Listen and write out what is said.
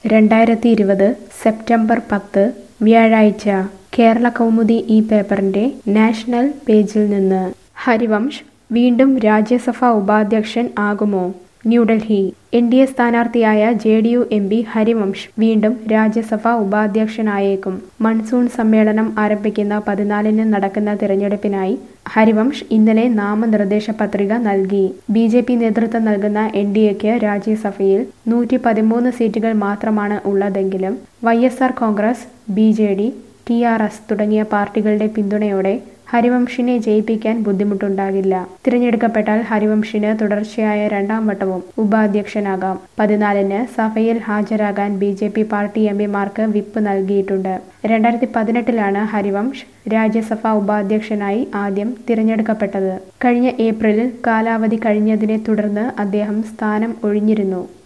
രണ്ടായിരത്തി ഇരുപത് സെപ്റ്റംബർ പത്ത് വ്യാഴാഴ്ച കേരള കൗമുദി ഈ പേപ്പറിന്റെ നാഷണൽ പേജിൽ നിന്ന് ഹരിവംശ് വീണ്ടും രാജ്യസഭാ ഉപാധ്യക്ഷൻ ആകുമോ ന്യൂഡൽഹി എൻ ഡി എ സ്ഥാനാർത്ഥിയായ J D U M P Harivansh വീണ്ടും രാജ്യസഭാ ഉപാധ്യക്ഷനായേക്കും മൺസൂൺ സമ്മേളനം ആരംഭിക്കുന്ന പതിനാലിന് നടക്കുന്ന തിരഞ്ഞെടുപ്പിനായി ഹരിവംശ് ഇന്നലെ നാമനിർദ്ദേശ പത്രിക നൽകി ബി ജെ പി നേതൃത്വം നൽകുന്ന എൻ ഡി എക്ക് രാജ്യസഭയിൽ നൂറ്റി പതിമൂന്ന് സീറ്റുകൾ മാത്രമാണ് ഉള്ളതെങ്കിലും Y S R Congress B J D T R S തുടങ്ങിയ പാർട്ടികളുടെ പിന്തുണയോടെ ഹരിവംശിനെ ജയിപ്പിക്കാൻ ബുദ്ധിമുട്ടുണ്ടാകില്ല തിരഞ്ഞെടുക്കപ്പെട്ടാൽ ഹരിവംശിന് തുടർച്ചയായ രണ്ടാം വട്ടവും ഉപാധ്യക്ഷനാകാം പതിനാലിന് സഭയിൽ ഹാജരാകാൻ ബി ജെ പി പാർട്ടി എം പിമാർക്ക് വിപ്പ് നൽകിയിട്ടുണ്ട് രണ്ടായിരത്തി പതിനെട്ടിലാണ് ഹരിവംശ് രാജ്യസഭാ ഉപാധ്യക്ഷനായി ആദ്യം തിരഞ്ഞെടുക്കപ്പെട്ടത് കഴിഞ്ഞ ഏപ്രിലിൽ കാലാവധി കഴിഞ്ഞതിനെ തുടർന്ന് അദ്ദേഹം സ്ഥാനം ഒഴിഞ്ഞിരുന്നു